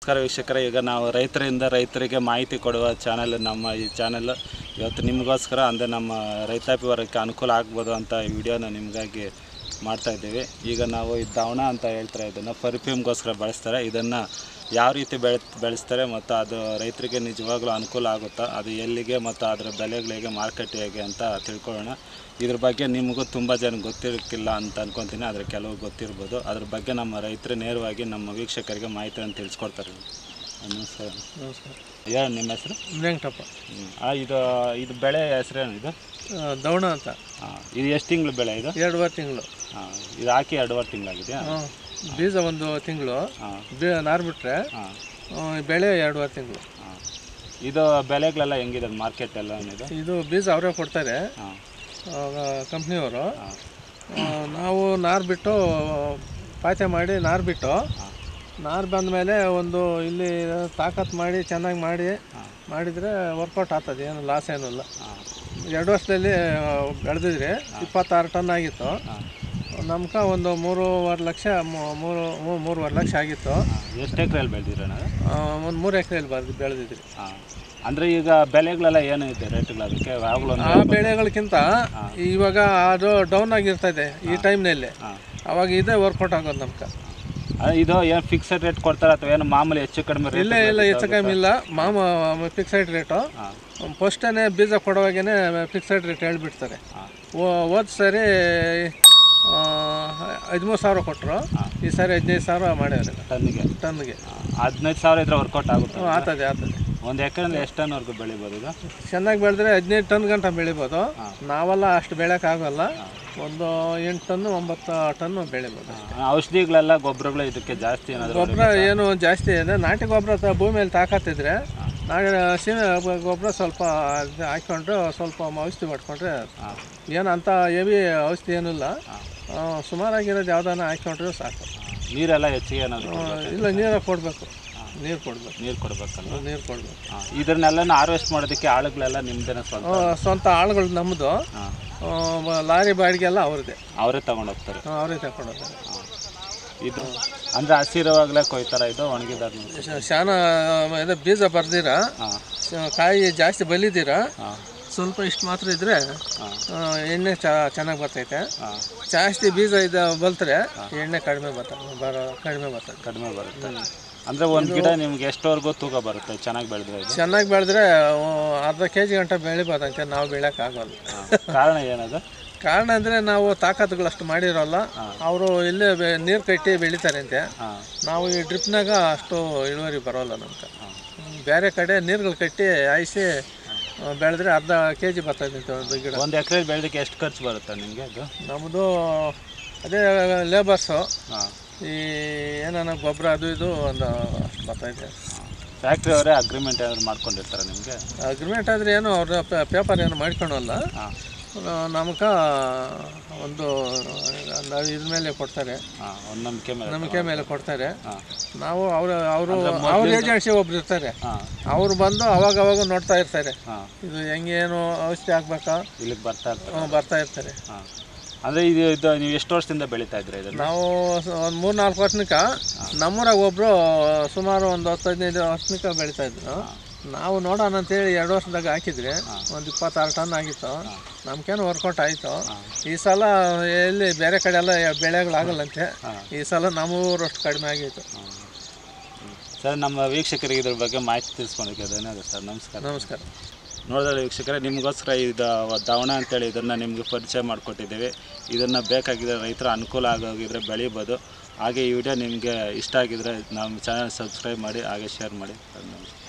ನಮಸ್ಕಾರ ವೀಕ್ಷಕರೇ ಈಗ ನಾವು ರೈತರಿಂದ ರೈತರಿಗೆ ಮಾಹಿತಿ ಕೊಡುವ ಚಾನಲ್ ನಮ್ಮ ಈ ಚಾನಲ್ ಇವತ್ತು ನಿಮಗೋಸ್ಕರ ಅಂದರೆ ನಮ್ಮ ರೈತಾಪಿ ವರ್ಗಕ್ಕೆ ಅನುಕೂಲ ಆಗ್ಬೋದು ಅಂತ ಈ ವಿಡಿಯೋನ ನಿಮಗಾಗಿ ಮಾಡ್ತಾ ಇದ್ದೀವಿ ಈಗ ನಾವು ಈ ದಾವಣ ಅಂತ ಹೇಳ್ತಾರೆ ಇದನ್ನು ಪರ್ಫ್ಯೂಮ್ಗೋಸ್ಕರ ಬಳಸ್ತಾರೆ ಇದನ್ನು ಯಾವ ರೀತಿ ಬೆಳೆ ಬೆಳೆಸ್ತಾರೆ ಮತ್ತು ಅದು ರೈತರಿಗೆ ನಿಜವಾಗ್ಲೂ ಅನುಕೂಲ ಆಗುತ್ತಾ ಅದು ಎಲ್ಲಿಗೆ ಮತ್ತು ಅದರ ಬೆಲೆಗಳು ಹೇಗೆ ಮಾರ್ಕೆಟ್ ಹೇಗೆ ಅಂತ ತಿಳ್ಕೊಳ್ಳೋಣ ಇದ್ರ ಬಗ್ಗೆ ನಿಮಗೂ ತುಂಬ ಜನ ಗೊತ್ತಿರಕ್ಕಿಲ್ಲ ಅಂತ ಅನ್ಕೊತೀನಿ ಆದರೆ ಕೆಲವು ಗೊತ್ತಿರ್ಬೋದು ಅದ್ರ ಬಗ್ಗೆ ನಮ್ಮ ರೈತರು ನೇರವಾಗಿ ನಮ್ಮ ವೀಕ್ಷಕರಿಗೆ ಮಾಹಿತಿಯನ್ನು ತಿಳಿಸ್ಕೊಡ್ತಾರೆ ನಮಸ್ಕಾರ ನಮಸ್ಕಾರ ಹೇಳಿ ನಿಮ್ಮ ಹೆಸರು ವೆಂಕಟಪ್ಪ ಹ್ಮ್. ಆ, ಇದು ಇದು ಬೆಳೆ ಹೆಸರೇನು ಇದು ಆ, ದವಣ ಅಂತ ಹಾಂ ಇದು ಎಷ್ಟು ತಿಂಗಳು ಬೆಳೆ ಇದು ಎರಡೂವರೆ ತಿಂಗಳು ಹಾಂ ಇದು ಹಾಕಿ ಎರಡೂವರೆ ತಿಂಗಳಾಗಿದೆಯಾ ಬೀಜ ಒಂದು ತಿಂಗಳು ಹಾಂ ಬೀ ನಾರು ಬಿಟ್ಟರೆ ಹಾಂ ಬೆಳೆ ಎರಡೂವರೆ ತಿಂಗಳು ಹಾಂ ಇದು ಬೆಲೆಗಳೆಲ್ಲ ಹೆಂಗಿದೆ ಮಾರ್ಕೆಟ್ ಎಲ್ಲ ಇದು ಇದು ಬೀಜ ಅವರೇ ಕೊಡ್ತಾರೆ ಹಾಂ ಕಂಪ್ನಿಯವರು ಹಾಂ ನಾವು ನಾರು ಬಿಟ್ಟು ಪಾತೆ ಮಾಡಿ ನಾರು ಬಿಟ್ಟು ನಾರು ಬಂದ ಮೇಲೆ ಒಂದು ಇಲ್ಲಿ ತಾಕತ್ತು ಮಾಡಿ ಚೆನ್ನಾಗಿ ಮಾಡಿ ಮಾಡಿದರೆ ವರ್ಕೌಟ್ ಆಗ್ತದೆ ಏನು ಲಾಸ್ ಏನೂ ಇಲ್ಲ ಹಾಂ ಎರಡು ವರ್ಷದಲ್ಲಿ ಬೆಳೆದಿದ್ರೆ ಇಪ್ಪತ್ತಾರು ಟನ್ ಆಗಿತ್ತು ಹಾಂ ನಮ್ಕ ಒಂದು ಮೂರುವರೆ ಲಕ್ಷ ಮೂ- ಮೂರು ಮೂ- ಮೂರುವರೆ ಲಕ್ಷ ಆಗಿತ್ತು ಎಷ್ಟು ಎಕರೆಯಲ್ಲಿ ಬೆಳೆದಿರೋಣ ಒಂದು ಮೂರು ಎಕರೆಯಲ್ಲಿ ಬರ್ದು ಬೆಳೆದಿದ್ರಿ ಹಾಂ ಅಂದರೆ ಈಗ ಬೆಲೆಗಳೆಲ್ಲ ಏನು ಇದೆ ರೇಟ್ಗಳು ಅದಕ್ಕೆ ಯಾವಾಗಲೂ ಆ ಬೆಳೆಗಳಕ್ಕಿಂತ ಇವಾಗ ಅದು ಡೌನ್ ಆಗಿರ್ತದೆ ಈ ಟೈಮ್ನಲ್ಲಿ ಹಾಂ ಅವಾಗ ಇದೇ ವರ್ಕೌಟ್ ಆಗೋದು ನಮ್ಗೆ ಇದು ಏನು ಫಿಕ್ಸೆಡ್ ರೇಟ್ ಕೊಡ್ತಾರೆ ಅಥವಾ ಏನು ಮಾಮೂಲಿ ಹೆಚ್ಚು ಕಡಿಮೆ ರೇಟ್ ಇಲ್ಲ ಇಲ್ಲ ಹೆಚ್ಚು ಕಮ್ಮಿ ಇಲ್ಲ ಮಾಮ ಫಿಕ್ಸೆಡ್ ರೇಟು ಹಾಂ ಫಸ್ಟೇ ಬೀಜ ಕೊಡುವಾಗೇ ಫಿಕ್ಸೆಡ್ ರೇಟ್ ಹೇಳ್ಬಿಡ್ತಾರೆ ಹಾಂ ಹೋದ ಸರಿ ಹದಿಮೂರು ಸಾವಿರ ಕೊಟ್ಟರು ಈ ಸಾರಿ ಹದಿನೈದು ಸಾವಿರ ಮಾಡ್ಯಾರ ಟನ್ನಿಗೆ ಟನ್ಗೆ ಹದಿನೈದು ಸಾವಿರ ಇದ್ರೆ ವರ್ಕೌಟ್ ಆಗುತ್ತೆ ಆಗ್ತದೆ ಆಗ್ತದೆ ಒಂದು ಎಕರೆಯಿಂದ ಎಷ್ಟು ಟನ್ವರೆಗೂ ಬೆಳಿಬೋದು ಇದು ಚೆನ್ನಾಗಿ ಬೆಳೆದ್ರೆ ಹದಿನೈದು ಟನ್ ಗಂಟ ಬೆಳಿಬೋದು ನಾವೆಲ್ಲ ಅಷ್ಟು ಬೆಳೆಯೋಕ್ಕಾಗಲ್ಲ ಒಂದು ಎಂಟು ಟನ್ನು ಒಂಬತ್ತು ಟನ್ನು ಬೆಳಿಬೋದು ಆ, ಔಷಧಿಗಳೆಲ್ಲ ಗೊಬ್ಬರಗಳು ಇದಕ್ಕೆ ಜಾಸ್ತಿ ಏನಾದರೂ ಗೊಬ್ಬರ ಏನು ಜಾಸ್ತಿ ಇದೆ ನಾಟಿ ಗೊಬ್ಬರ ತ ಭೂಮಿಯಲ್ಲಿ ತಾಕತ್ತಿದ್ರೆ ನಾಳೆ ಸೀಮೆ ಗೊಬ್ಬರ ಸ್ವಲ್ಪ ಅದ್ ಹಾಕ್ಕೊಂಡ್ರೆ ಸ್ವಲ್ಪ ಔಷಧಿ ಮಾಡ್ಕೊಂಡ್ರೆ ಹಾಂ ಏನು ಅಂತ ಹೆವಿ ಔಷಧಿ ಏನಿಲ್ಲ ಆ, ಸುಮಾರಾಗಿರೋದು ಯಾವ್ದಾನ ಹಾಕ್ಕೊಂಡ್ರೆ ಸಾಕು ನೀರೆಲ್ಲ ಹೆಚ್ಚಿಗೆ ಏನಾದರೂ ಆ, ಇಲ್ಲ ನೀರು ಕೊಡಬೇಕು ನೀರು ಕೊಡಬೇಕು ನೀರು ಕೊಡ್ಬೇಕಲ್ಲ ನೀರು ಕೊಡಬೇಕು ಹಾಂ ಇದನ್ನೆಲ್ಲ ಹಾರ್ವೆಸ್ಟ್ ಮಾಡೋದಕ್ಕೆ ಆಳುಗಳೆಲ್ಲ ನಿಮ್ದೇನೆ ಸ್ವಲ್ಪ ಸ್ವಂತ ಆಳುಗಳು ನಮ್ಮದು ಹಾಂ ಲಾರಿ ಬಾಡಿಗೆಲ್ಲ ಅವ್ರದ್ದೇ ಅವರೇ ತಗೊಂಡೋಗ್ತಾರೆ ಅವರೇ ತಗೊಂಡೋಗ್ತಾರೆ ಇದು ಅಂದರೆ ಹಸಿರುವಾಗಲೇ ಕೊಯ್ತಾರ ಇದು ಒಣಗಿದಾದ್ಮೇಲೆ ಶ- ಶಾನ ಇದು ಬೀಜ ಬರ್ದಿರ ಹಾಂ ಶ- ಕಾಯಿ ಜಾಸ್ತಿ ಬಲಿದಿರ ಹಾಂ ಸ್ವಲ್ಪ ಇಷ್ಟು ಮಾತ್ರ ಇದ್ರೆ ಹಾಂ ಆ, ಎಣ್ಣೆ ಚ ಚೆನ್ನಾಗಿ ಬರ್ತೈತೆ ಹಾಂ ಜಾಸ್ತಿ ಬೀಜ ಇದು ಬಲ್ತ್ರೆ ಎಣ್ಣೆ ಕಡಿಮೆ ಬರ್ತದೆ ಬರೋ ಕಡಿಮೆ ಬರ್ತದೆ ಕಡಿಮೆ ಬರುತ್ತೆ ಅಂದರೆ ಒಂದು ಗಿಡ ನಿಮ್ಗೆ ಎಷ್ಟವರೆಗೂ ತೂಕ ಬರುತ್ತೆ ಚೆನ್ನಾಗಿ ಬೆಳೆದ್ರೆ ಇದು ಚೆನ್ನಾಗಿ ಬೆಳೆದ್ರೆ ಅರ್ಧ ಕೆ ಜಿ ಗಂಟೆ ಬೆಳಿಬೋದಂತೆ ನಾವು ಬೆಳೆಯೋಕ್ಕಾಗಲ್ಲ ಹಾಂ ಕಾರಣ ಏನದು ಕಾರಣ ಅಂದರೆ ನಾವು ತಾಕತ್ತುಗಳು ಅಷ್ಟು ಮಾಡಿರೋಲ್ಲ ಅವರು ಇಲ್ಲೇ ನೀರು ಕಟ್ಟಿ ಬೆಳಿತಾರಂತೆ ಹಾಂ ನಾವು ಈ ಡ್ರಿಪ್ನಾಗ ಅಷ್ಟು ಇಳುವರಿ ಬರೋಲ್ಲ ನಮ್ಗೆ ಬೇರೆ ಕಡೆ ನೀರುಗಳು ಕಟ್ಟಿ ಹಾಯಿಸಿ ಬೆಳೆದ್ರೆ ಅರ್ಧ ಕೆ ಜಿ ಬರ್ತೈತೆ ಒಂದು ಗಿಡ ಒಂದು ಎಕರೆ ಬೆಳೆದಕ್ಕೆ ಎಷ್ಟು ಖರ್ಚು ಬರುತ್ತೆ ನಿಮಗೆ ಅದು ನಮ್ಮದು ಅದೇ ಲೇಬರ್ಸು ಹಾಂ ಈ ಏನಾನ ಗೊಬ್ಬರ ಅದು ಇದು ಒಂದು ಅಷ್ಟು ಬರ್ತೈತೆ ಫ್ಯಾಕ್ಟ್ರಿ ಅವರೇ ಅಗ್ರಿಮೆಂಟ್ ಏನಾದ್ರು ಮಾಡ್ಕೊಂಡಿರ್ತಾರೆ ನಿಮಗೆ ಅಗ್ರಿಮೆಂಟ್ ಆದರೆ ಏನು ಅವ್ರ ಪೇಪರ್ ಏನು ಮಾಡ್ಕೊಳಲ್ಲ ಹಾಂ ನಮ್ಗೆ ಒಂದು ನಾವು ಇದ್ರ ಮೇಲೆ ಕೊಡ್ತಾರೆ ಹಾಂ ಒಂದು ನಂಬಿಕೆ ಮೇಲೆ ನಂಬಿಕೆ ಮೇಲೆ ಕೊಡ್ತಾರೆ ಹಾಂ ನಾವು ಅವರು ಅವರು ಅವ್ರ ಏಜೆನ್ಸಿ ಒಬ್ರು ಇರ್ತಾರೆ ಹಾಂ ಅವ್ರು ಬಂದು ಅವಾಗ ಅವಾಗ ನೋಡ್ತಾ ಇರ್ತಾರೆ ಹಾಂ ಇದು ಹೆಂಗೇನು ಔಷಧಿ ಹಾಕ್ಬೇಕಾ ಇಲ್ಲಿಗೆ ಬರ್ತಾ ಇರ್ತಾರೆ ಹ್ಮ್, ಬರ್ತಾ ಇರ್ತಾರೆ ಹಾಂ ಅಂದರೆ ಇದು ಇದು ನೀವು ಎಷ್ಟು ವರ್ಷದಿಂದ ಬೆಳೀತಾ ಇದ್ರಿ ಇದನ್ನು ನಾವು ಒಂದು ಮೂರು ನಾಲ್ಕು ವರ್ಷಕ್ಕೆ ನಮ್ಮೂರಾಗ ಒಬ್ಬರು ಸುಮಾರು ಒಂದು ಹತ್ತು ಹದಿನೈದು ವರ್ಷಕ್ಕೆ ಬೆಳೀತಾ ಇದ್ರು ನಾವು ನೋಡೋಣ ಅಂತೇಳಿ ಎರಡು ವರ್ಷದಾಗ ಹಾಕಿದ್ರಿ ಒಂದು ಇಪ್ಪತ್ತಾರು ಟನ್ ಆಗಿತ್ತು ನಮ್ಗೇನು ವರ್ಕೌಟ್ ಆಯಿತು ಈ ಸಲ ಎಲ್ಲಿ ಬೇರೆ ಕಡೆ ಎಲ್ಲ ಬೆಳೆಗಳಾಗಲ್ಲಂತೆ ಈ ಸಲ ನಮ್ಮೂರಷ್ಟು ಕಡಿಮೆ ಆಗಿತ್ತು ಸರ್ ನಮ್ಮ ವೀಕ್ಷಕರಿಗೆ ಇದ್ರ ಬಗ್ಗೆ ಮಾಹಿತಿ ತಿಳಿಸ್ಕೊಂಡಿದ್ದೆ ಧನ್ಯವಾದ ಸರ್ ನಮಸ್ಕಾರ ನಮಸ್ಕಾರ ನೋಡಿದ್ರೆ ವೀಕ್ಷಕರೇ ನಿಮಗೋಸ್ಕರ ಇದು ದಾವಣ ಅಂತೇಳಿ ಇದನ್ನು ನಿಮಗೆ ಪರಿಚಯ ಮಾಡಿಕೊಟ್ಟಿದ್ದೀವಿ ಇದನ್ನು ಬೇಕಾಗಿದ್ರೆ ರೈತರ ಅನುಕೂಲ ಆಗೋಗಿದ್ರೆ ಬೆಳಿಬೋದು ಹಾಗೆ ಈ ವಿಡಿಯೋ ನಿಮಗೆ ಇಷ್ಟ ಆಗಿದ್ರೆ ನಮ್ಮ ಚಾನಲ್ ಸಬ್ಸ್ಕ್ರೈಬ್ ಮಾಡಿ ಹಾಗೆ ಶೇರ್ ಮಾಡಿ ಧನ್ಯವಾದ